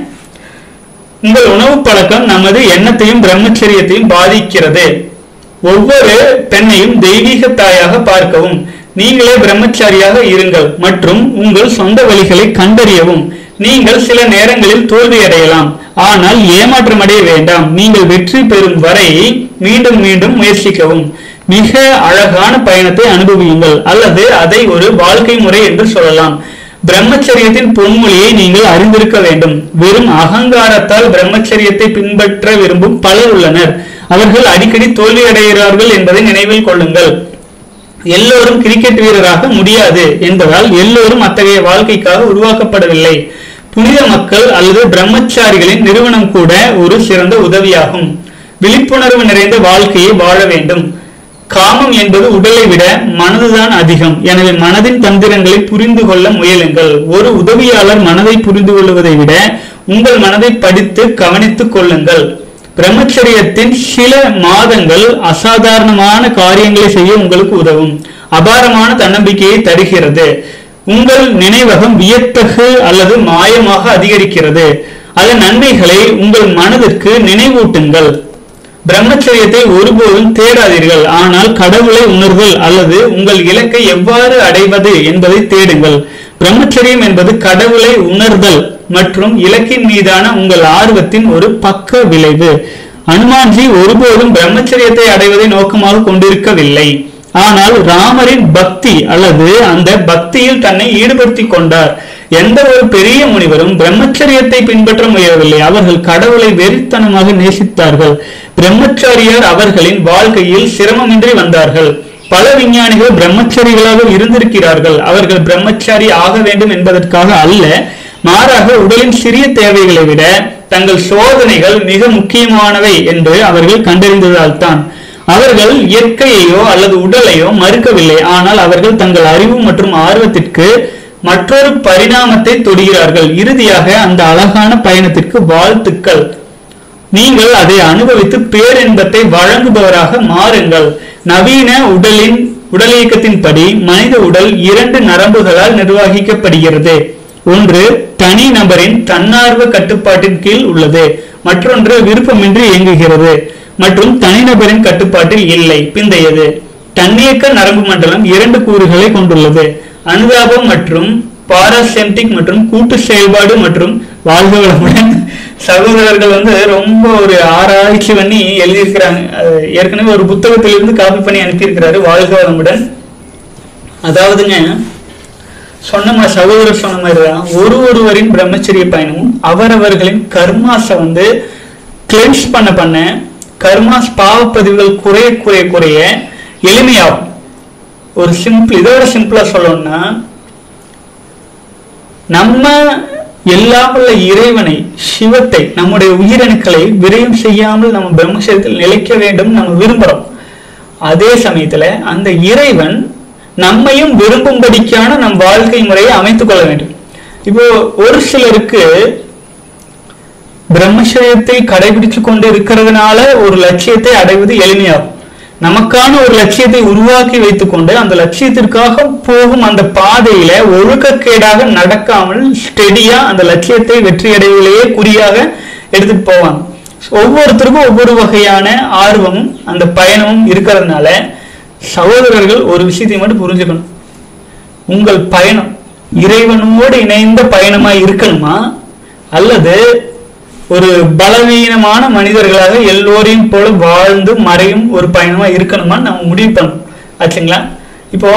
உங்கள் உணவு பழக்கம் நமது எண்ணத்தையும் பிரம்மச்சரியத்தையும் பாதிக்கிறது ஒவ்வொரு பெண்ணையும் தெய்வீக தாயாக பார்க்கவும் நீங்களே பிரம்மச்சாரியாக இருங்கள் மற்றும் உங்கள் சொந்த வழிகளை கண்டறியவும் நீங்கள் சில நேரங்களில் தோல்வியடையலாம் ஆனால் ஏமாற்றம் அடைய வேண்டாம் நீங்கள் வெற்றி பெறும் வரை மீண்டும் மீண்டும் முயற்சிக்கவும் மிக அழகான பயணத்தை அனுபவியுங்கள் அல்லது அதை ஒரு வாழ்க்கை முறை என்று சொல்லலாம் பிரம்மச்சரியத்தின் பொன்மொழியை நீங்கள் அறிந்திருக்க வேண்டும் வெறும் அகங்காரத்தால் பிரம்மச்சரியத்தை பின்பற்ற விரும்பும் பலர் உள்ளனர் அவர்கள் அடிக்கடி தோல்வி அடைகிறார்கள் என்பதை நினைவில் கொள்ளுங்கள் எல்லோரும் கிரிக்கெட் வீரராக முடியாது என்பதால் எல்லோரும் அத்தகைய வாழ்க்கைக்காக உருவாக்கப்படவில்லை புனித மக்கள் அல்லது பிரம்மச்சாரிகளின் நிறுவனம் கூட ஒரு சிறந்த உதவியாகும் விழிப்புணர்வு நிறைந்த வாழ்க்கையை வாழ வேண்டும் காமம் என்பது உடலை விட மனதுதான் அதிகம் எனவே மனதின் தந்திரங்களை புரிந்து கொள்ள முயலுங்கள் ஒரு உதவியாளர் மனதை புரிந்து கொள்வதை விட உங்கள் மனதை படித்து கவனித்துக் கொள்ளுங்கள் பிரம்மச்சரியத்தின் சில மாதங்கள் அசாதாரணமான காரியங்களை செய்ய உங்களுக்கு உதவும் அபாரமான தன்னம்பிக்கையை தருகிறது உங்கள் நினைவகம் வியத்தகு அல்லது மாயமாக அதிகரிக்கிறது அதன் நன்மைகளை உங்கள் மனதிற்கு நினைவூட்டுங்கள் பிரம்மச்சரியத்தை ஒருபோதும் தேடாதீர்கள் ஆனால் கடவுளை உணர்தல் அல்லது உங்கள் இலக்கை எவ்வாறு அடைவது என்பதை தேடுங்கள் பிரம்மச்சரியம் என்பது கடவுளை உணர்தல் மற்றும் இலக்கின் மீதான உங்கள் ஆர்வத்தின் ஒரு பக்க விளைவு அனுமான்ஜி ஒருபோதும் பிரம்மச்சரியத்தை அடைவதை நோக்கமாக கொண்டிருக்கவில்லை ஆனால் ராமரின் பக்தி அல்லது அந்த பக்தியில் தன்னை ஈடுபடுத்திக் கொண்டார் எந்த ஒரு பெரிய முனிவரும் பிரம்மச்சரியத்தை பின்பற்ற முயலவில்லை அவர்கள் கடவுளை வெறித்தனமாக நேசித்தார்கள் பிரம்மச்சாரியார் அவர்களின் வாழ்க்கையில் சிரமமின்றி வந்தார்கள் பல விஞ்ஞானிகள் பிரம்மச்சாரிகளாக இருந்திருக்கிறார்கள் அவர்கள் பிரம்மச்சாரி ஆக வேண்டும் என்பதற்காக அல்ல மாறாக உடலின் சிறிய தேவைகளை விட தங்கள் சோதனைகள் மிக முக்கியமானவை என்று அவர்கள் கண்டறிந்ததால் தான் அவர்கள் இயற்கையையோ அல்லது உடலையோ மறுக்கவில்லை ஆனால் அவர்கள் தங்கள் அறிவு மற்றும் ஆர்வத்திற்கு மற்றொரு பரிணாமத்தை தொடுகிறார்கள் இறுதியாக அந்த அழகான பயணத்திற்கு வாழ்த்துக்கள் நீங்கள் அதை அனுபவித்து பேரின்பத்தை வழங்குபவராக மாறுங்கள் நவீன உடலின் உடல் இயக்கத்தின்படி மனித உடல் இரண்டு நரம்புகளால் நிர்வகிக்கப்படுகிறது ஒன்று தனி நபரின் தன்னார்வ கட்டுப்பாட்டின் கீழ் உள்ளது மற்றொன்று விருப்பமின்றி இயங்குகிறது மற்றும் தனிநபரின் கட்டுப்பாட்டில் இல்லை பிந்தையது தன்னியக்க நரம்பு மண்டலம் இரண்டு கூறுகளை கொண்டுள்ளது அனுதாபம் மற்றும் பாராசெம்டிக் மற்றும் கூட்டு செயல்பாடு மற்றும் வாழ்க வளமுடன் சகோதரர்கள் வந்து ரொம்ப ஒரு ஆராய்ச்சி பண்ணி எழுதியிருக்கிறாங்க அது ஏற்கனவே ஒரு புத்தகத்திலிருந்து காப்பி பண்ணி அனுப்பியிருக்கிறாரு வாழ்க வளமுடன் அதாவதுங்க சொன்ன சகோதரர் சொன்ன மாதிரி தான் ஒரு ஒருவரின் பிரம்மச்சரிய பயணமும் அவரவர்களின் கர்மாஸை வந்து கிளென்ஸ் பண்ண பண்ண கர்மாஸ் பாவப்பதிவுகள் குறைய குறைய குறைய எளிமையாகும் ஒரு சிம்பிள் இதோட சிம்பிளா சொல்லணும்னா நம்ம எல்லாம் உள்ள இறைவனை சிவத்தை நம்முடைய உயிரணுக்களை விரயம் செய்யாமல் நம்ம பிரம்மச்சரியத்தில் நிலைக்க வேண்டும் நம்ம விரும்புறோம் அதே சமயத்துல அந்த இறைவன் நம்மையும் விரும்பும்படிக்கான நம் வாழ்க்கை முறையை அமைத்துக் கொள்ள வேண்டும் இப்போ ஒரு சிலருக்கு பிரம்மச்சரியத்தை கடைபிடித்து கொண்டு இருக்கிறதுனால ஒரு லட்சியத்தை அடைவது எளிமையாகும் நமக்கான ஒரு லட்சியத்தை உருவாக்கி வைத்துக்கொண்டு அந்த லட்சியத்திற்காக போகும் அந்த பாதையில ஒழுக்கக்கேடாக நடக்காமல் ஸ்டெடியா அந்த லட்சியத்தை வெற்றி அடைவதிலேயே குறியாக எடுத்துட்டு போவாங்க ஒவ்வொருத்தருக்கும் ஒவ்வொரு வகையான ஆர்வமும் அந்த பயணமும் இருக்கிறதுனால சகோதரர்கள் ஒரு விஷயத்தை மட்டும் புரிஞ்சுக்கணும் உங்கள் பயணம் இறைவனோடு இணைந்த பயணமா இருக்கணுமா அல்லது ஒரு பலவீனமான மனிதர்களாக எல்லோரையும் போல வாழ்ந்து மறையும் ஒரு பயணமா இருக்கணுமா நம்ம முடிவு பண்ணணும் ஆச்சுங்களா இப்போ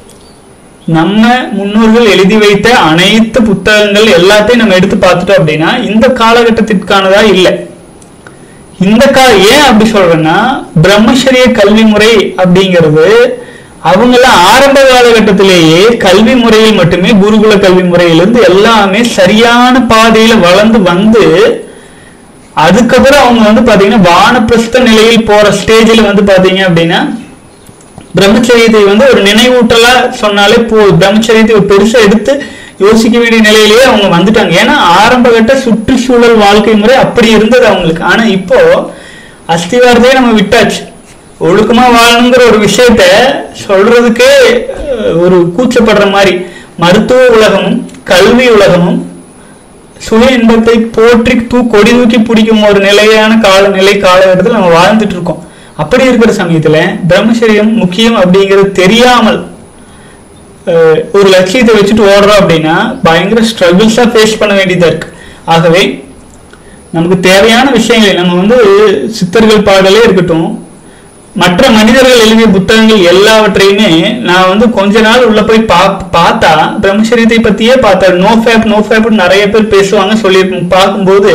நம்ம முன்னோர்கள் எழுதி வைத்த அனைத்து புத்தகங்கள் எல்லாத்தையும் நம்ம எடுத்து பார்த்துட்டோம் அப்படின்னா இந்த காலகட்டத்திற்கானதா இல்லை இந்த கா ஏன் அப்படி சொல்றேன்னா பிரம்மச்சரிய கல்வி முறை அப்படிங்கிறது அவங்கள ஆரம்ப காலகட்டத்திலேயே கல்வி முறையில் மட்டுமே குருகுல கல்வி முறையிலிருந்து எல்லாமே சரியான பாதையில வளர்ந்து வந்து அதுக்கப்புறம் அவங்க வந்து பாத்தீங்கன்னா வானப்பிரஸ்த நிலையில் போற ஸ்டேஜில் வந்து பாத்தீங்க அப்படின்னா பிரம்மச்சரியத்தை வந்து ஒரு நினைவூட்டலா சொன்னாலே போ பிரம்மச்சரியத்தை ஒரு பெருசா எடுத்து யோசிக்க வேண்டிய நிலையிலேயே அவங்க வந்துட்டாங்க ஏன்னா ஆரம்ப கட்ட சுற்றுச்சூழல் வாழ்க்கை முறை அப்படி இருந்தது அவங்களுக்கு ஆனா இப்போ அஸ்திவாரத்தையே நம்ம விட்டாச்சு ஒழுக்கமா வாழணுங்கிற ஒரு விஷயத்த சொல்றதுக்கே அஹ், ஒரு கூச்சப்படுற மாதிரி மருத்துவ உலகமும் கல்வி உலகமும் சுய இன்பத்தை போற்றி தூ கொடி தூக்கி பிடிக்கும் ஒரு நிலையான காலநிலை காலகட்டத்தில் நம்ம வாழ்ந்துட்டு இருக்கோம் அப்படி இருக்கிற சமயத்துல பிரம்மச்சரியம் முக்கியம் அப்படிங்கிறது தெரியாமல் அஹ், ஒரு லட்சியத்தை வச்சுட்டு ஓடுறோம் அப்படின்னா பயங்கர ஸ்ட்ரகிள்ஸா ஃபேஸ் பண்ண வேண்டியதா இருக்கு ஆகவே நமக்கு தேவையான விஷயங்களை நம்ம வந்து சித்தர்கள் பாடலே இருக்கட்டும் மற்ற மனிதர்கள் எழுதிய புத்தகங்கள் எல்லாவற்றையுமே நான் வந்து கொஞ்ச நாள் உள்ள போய் பா பார்த்தா பிரம்மச்சரியத்தை பத்தியே பார்த்தா நோ ஃபேப் நோ ஃபேப் நிறைய பேர் பேசுவாங்க சொல்லியிருப்போம் பார்க்கும்போது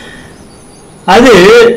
அது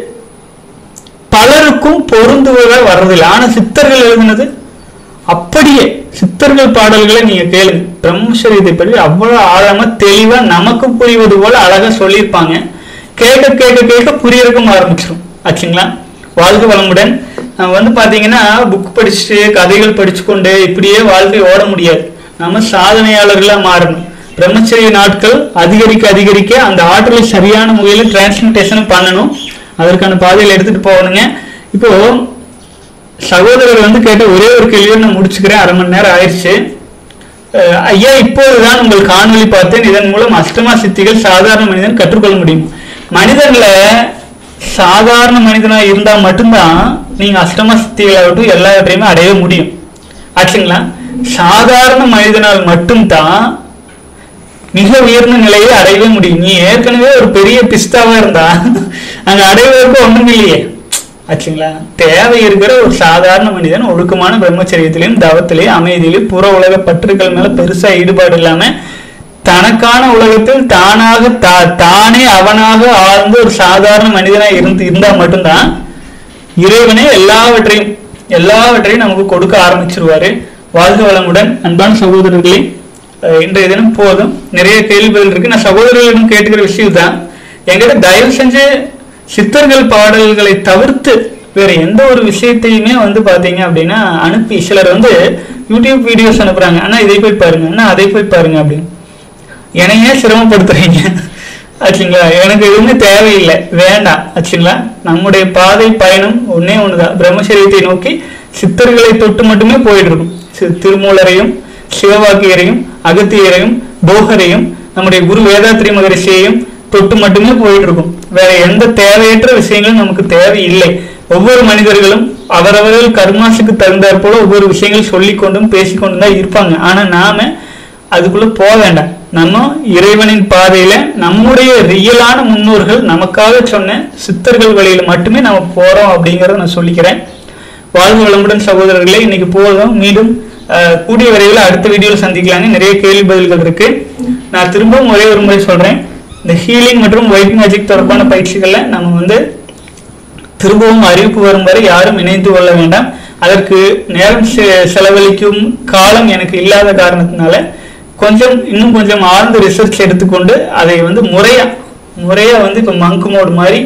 பலருக்கும் பொருந்துவதா வர்றதில்லை ஆனா சித்தர்கள் எழுதினது அப்படியே சித்தர்கள் பாடல்களை நீங்க கேளுங்க பிரம்மச்சரியத்தை பற்றி அவ்வளவு ஆழமா தெளிவா நமக்கு புரிவது போல அழகா சொல்லியிருப்பாங்க கேட்க கேட்க கேட்க புரியறதுக்கும் ஆரம்பிச்சிடும் ஆச்சுங்களா வாழ்க வளமுடன் நம்ம வந்து பாத்தீங்கன்னா புக் படிச்சுட்டு கதைகள் படிச்சு கொண்டு இப்படியே வாழ்க்கை ஓட முடியாது நம்ம சாதனையாளர்களா மாறணும் பிரம்மச்சரிய நாட்கள் அதிகரிக்க அதிகரிக்க அந்த ஆற்றலை சரியான முறையில் டிரான்ஸ்மிட்டேஷன் பண்ணணும் அதற்கான பாதையில் எடுத்துட்டு போகணுங்க இப்போ சகோதரர் வந்து கேட்ட ஒரே ஒரு கேள்வியை நான் முடிச்சுக்கிறேன் அரை மணி நேரம் ஆயிடுச்சு அஹ் ஐயா இப்போதுதான் உங்கள் காணொளி பார்த்தேன் இதன் மூலம் அஷ்டமா சித்திகள் சாதாரண மனிதன் கற்றுக்கொள்ள முடியும் மனிதன்ல சாதாரண மனிதனா இருந்தா மட்டும்தான் நீங்க அஷ்டமா சித்திகளாகட்டும் எல்லாவற்றையுமே அடைய முடியும் ஆச்சுங்களா சாதாரண மனிதனால் மட்டும்தான் மிக உயர்ந்த நிலையை அடையவே முடியும் நீ ஏற்கனவே ஒரு பெரிய பிஸ்தாவா இருந்தா அங்க அடைவதற்கு ஒண்ணும் இல்லையே ஆச்சுங்களா தேவை இருக்கிற ஒரு சாதாரண மனிதன் ஒழுக்கமான பிரம்மச்சரியத்திலையும் தவத்திலையும் அமைதியிலையும் புற உலக பற்றுக்கள் மேல பெருசா ஈடுபாடு இல்லாம தனக்கான உலகத்தில் தானாக தா- தானே அவனாக ஆழ்ந்து ஒரு சாதாரண மனிதனா இருந்து இருந்தா மட்டும்தான் இறைவனே எல்லாவற்றையும் எல்லாவற்றையும் நமக்கு கொடுக்க ஆரம்பிச்சிருவாரு வாழ்க வளமுடன் அன்பான சகோதரர்களே அஹ் இன்றைய தினம் போதும் நிறைய கேள்விகள் இருக்கு நான் சகோதரர்களிடம் கேட்டுக்கிற விஷயம் தான் என்கிட்ட தயவு செஞ்சு சித்தர்கள் பாடல்களை தவிர்த்து வேற எந்த ஒரு விஷயத்தையுமே வந்து பாத்தீங்க அப்படின்னா அனுப்பி சிலர் வந்து யூடியூப் வீடியோஸ் அனுப்புறாங்க அண்ணா இதை போய் பாருங்க அண்ணா அதை போய் பாருங்க அப்படின்னு என்னையே சிரமப்படுத்துறீங்க ஆச்சுங்களா எனக்கு எதுவுமே தேவையில்லை வேண்டாம் ஆச்சுங்களா நம்முடைய பாதை பயணம் ஒண்ணே ஒண்ணுதான் பிரம்மச்சரியத்தை நோக்கி சித்தர்களை தொட்டு மட்டுமே போயிட்டு இருக்கும் சி- திருமூலரையும் சிவவாக்கியரையும் அகத்தியரையும் போகரையும் நம்முடைய குரு வேதாத்திரி மகரிஷியையும் தொட்டு மட்டுமே போயிட்டு இருக்கும் வேற எந்த தேவையற்ற விஷயங்களும் நமக்கு தேவையில்லை ஒவ்வொரு மனிதர்களும் அவரவர்கள் கர்மாசுக்கு தகுந்தாற் போல ஒவ்வொரு விஷயங்கள் சொல்லிக்கொண்டும் பேசிக்கொண்டும் தான் இருப்பாங்க ஆனா நாம அதுக்குள்ள போக வேண்டாம் நம்ம இறைவனின் பாதையில நம்முடைய ரியலான முன்னோர்கள் நமக்காக சொன்ன சித்தர்கள் வழியில மட்டுமே நம்ம போறோம் அப்படிங்கறத நான் சொல்லிக்கிறேன் வாழ்வு வளமுடன் சகோதரர்களே இன்னைக்கு போதும் மீண்டும் அஹ், கூடிய விரைவில் அடுத்த வீடியோவில் சந்திக்கலாங்க நிறைய கேள்வி பதில்கள் இருக்கு நான் திரும்பவும் ஒரே ஒரு முறை சொல்றேன் இந்த ஹீலிங் மற்றும் ஒயிட் மேஜிக் தொடர்பான பயிற்சிகள்ல நம்ம வந்து திரும்பவும் அறிவிப்பு வரும் வரை யாரும் இணைந்து கொள்ள வேண்டாம் அதற்கு நேரம் செ- செலவழிக்கும் காலம் எனக்கு இல்லாத காரணத்தினால கொஞ்சம் இன்னும் கொஞ்சம் ஆழ்ந்த ரிசர்ச் எடுத்துக்கொண்டு அதை வந்து முறையா முறையா வந்து இப்போ மங்க் மோட் மாதிரி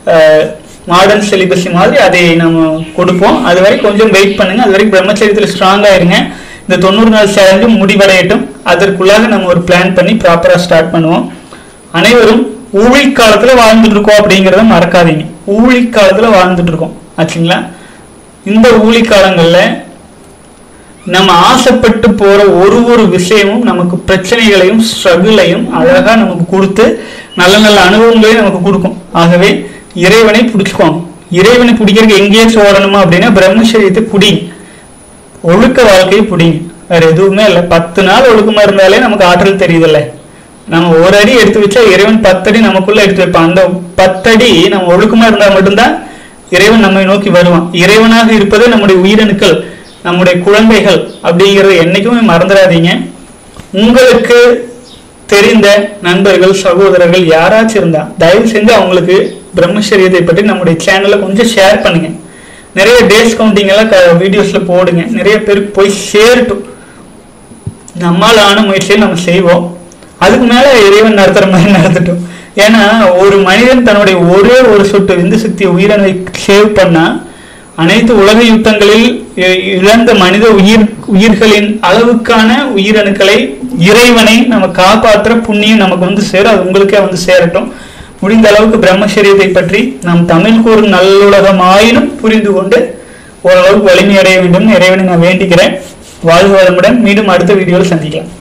மாடர்ன் சிலிபஸ் மாதிரி அதை நம்ம கொடுப்போம் அது வரை கொஞ்சம் வெயிட் பண்ணுங்க அது வரைக்கும் பிரம்மச்சரியத்தில் ஸ்ட்ராங்காக இருங்க இந்த தொண்ணூறு நாள் சேலஞ்சும் முடிவடையட்டும் அதற்குள்ளாக நம்ம ஒரு பிளான் பண்ணி ப்ராப்பராக ஸ்டார்ட் பண்ணுவோம் அனைவரும் ஊழி காலத்துல வாழ்ந்துட்டு இருக்கோம் அப்படிங்கிறத மறக்காதீங்க ஊழி காலத்துல வாழ்ந்துட்டு இருக்கோம் ஆச்சுங்களா இந்த ஊழி காலங்கள்ல நம்ம ஆசைப்பட்டு போற ஒரு ஒரு விஷயமும் நமக்கு பிரச்சனைகளையும் ஸ்ட்ரகிளையும் அழகா நமக்கு கொடுத்து நல்ல நல்ல அனுபவங்களையும் நமக்கு கொடுக்கும் ஆகவே இறைவனை பிடிச்சுக்கோங்க இறைவனை பிடிக்கிறதுக்கு எங்கேயாச்சும் ஓடணுமா அப்படின்னா பிரம்மச்சரியத்தை பிடிங்க ஒழுக்க வாழ்க்கையை பிடிங்க வேற எதுவுமே இல்லை பத்து நாள் ஒழுக்கமா இருந்தாலே நமக்கு ஆற்றல் தெரியுதுல்ல நம்ம ஒரு அடி எடுத்து வச்சா இறைவன் பத்தடி நமக்குள்ள எடுத்து வைப்பான் அந்த பத்தடி நம்ம ஒழுக்கமா இருந்தா மட்டும்தான் இறைவன் நம்மை நோக்கி வருவான் இறைவனாக இருப்பதே நம்முடைய உயிரணுக்கள் நம்முடைய குழந்தைகள் அப்படிங்கறத என்னைக்குமே மறந்துடாதீங்க உங்களுக்கு தெரிந்த நண்பர்கள் சகோதரர்கள் யாராச்சும் இருந்தா தயவு செஞ்சு அவங்களுக்கு பிரம்மச்சரியத்தை பற்றி நம்முடைய சேனல்ல கொஞ்சம் ஷேர் பண்ணுங்க நிறைய டேஸ் கவுண்டிங் எல்லாம் வீடியோஸ்ல போடுங்க நிறைய பேருக்கு போய் சேரட்டும் நம்மால் ஆன முயற்சியை நம்ம செய்வோம் அதுக்கு மேல இறைவன் நடத்துற மாதிரி நடத்தட்டும் ஏன்னா ஒரு மனிதன் தன்னுடைய ஒரே ஒரு சொட்டு விந்து சக்தி உயிரணுவை சேவ் பண்ணா அனைத்து உலக யுத்தங்களில் இ- இழந்த மனித உயிர் உயிர்களின் அளவுக்கான உயிரணுக்களை இறைவனை நம்ம காப்பாற்ற புண்ணியம் நமக்கு வந்து சேரும் அது உங்களுக்கே வந்து சேரட்டும் முடிந்த அளவுக்கு பிரம்மச்சரியத்தை பற்றி நாம் தமிழ் கூறும் நல்லுலகமாயினும் புரிந்து கொண்டு ஓரளவுக்கு வலிமை அடைய வேண்டும் இறைவனை நான் வேண்டிக்கிறேன் வாழ்க வளமுடன் மீண்டும் அடுத்த வீடியோவில் சந்திக்கலாம்